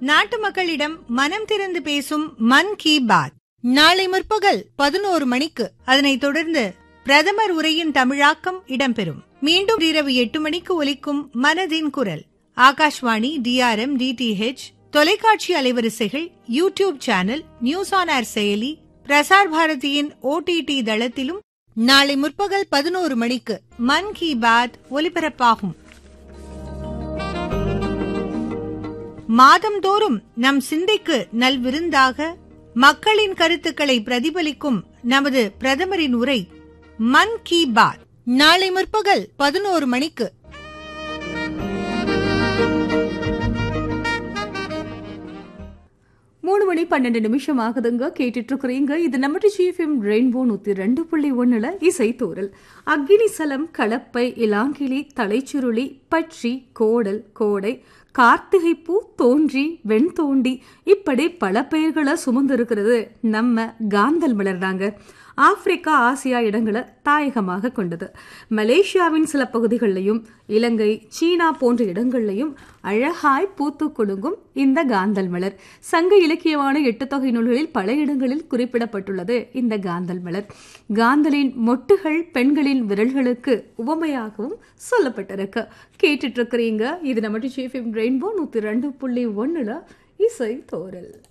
நாட்டு மக்களிடம் மனம் திறந்து பேசும் மன் கி பாத் நாளை முற்பகல் பதினோரு மணிக்கு அதனைத் தொடர்ந்து பிரதமர் உரையின் தமிழாக்கம் இடம்பெறும் மீண்டும் இரவு எட்டு மணிக்கு ஒலிக்கும் மனதின் குரல் ஆகாஷ்வாணி டிஆர்எம் டிடிஹெச் தொலைக்காட்சி அலைவரிசைகள் YouTube channel news on air செயலி பிரசார் பாரதியின் ஓடிடி தளத்திலும் நாளை முற்பகல் பதினோரு மணிக்கு மன் கி பாத் ஒலிபரப்பாகும் மாதந்தோறும் நம் சிந்தைக்கு நல்விருந்தாக மக்களின் கருத்துக்களை பிரதிபலிக்கும் நமது பிரதமரின் உரை மன் கி பாத் நாளை முற்பகல் பதினோரு மணிக்கு மூணு மணி பன்னெண்டு நிமிஷம் ஆகுதுங்க கேட்டுட்டு இருக்கிறீங்க இது நம்ம ஜிஎஃப்எம் ரெயின்போ நூத்தி ரெண்டு புள்ளி ஒண்ணுல இசை தூரல் அக்னி சலம் கலப்பை இலாங்கிளி தலைச்சுருளி பட்சி கோடல் கோடை கார்த்திகை பூ தோன்றி வெண் தோண்டி இப்படி பல பெயர்களை சுமந்திருக்கிறது நம்ம காந்தல் மலர் தாங்க ஆப்பிரிக்கா ஆசியா இடங்களை தாயகமாக கொண்டது மலேசியாவின் சில பகுதிகளிலையும் இலங்கை சீனா போன்ற இடங்கள்லையும் அழகாய் பூத்து கொடுங்கும் இந்த காந்தல் மலர் சங்க இலக்கியமான எட்டு தொகை நூல்களில் பல இடங்களில் குறிப்பிடப்பட்டுள்ளது இந்த காந்தல் மலர் காந்தலின் மொட்டுகள் பெண்களின் விரல்களுக்கு உவமையாகவும் சொல்லப்பட்டிருக்கு கேட்டுட்டு இருக்கிறீங்க இது நம்ம சீஃப் ரெயின்போ நூத்தி ரெண்டு புள்ளி ஒண்ணுல இசை தோரல்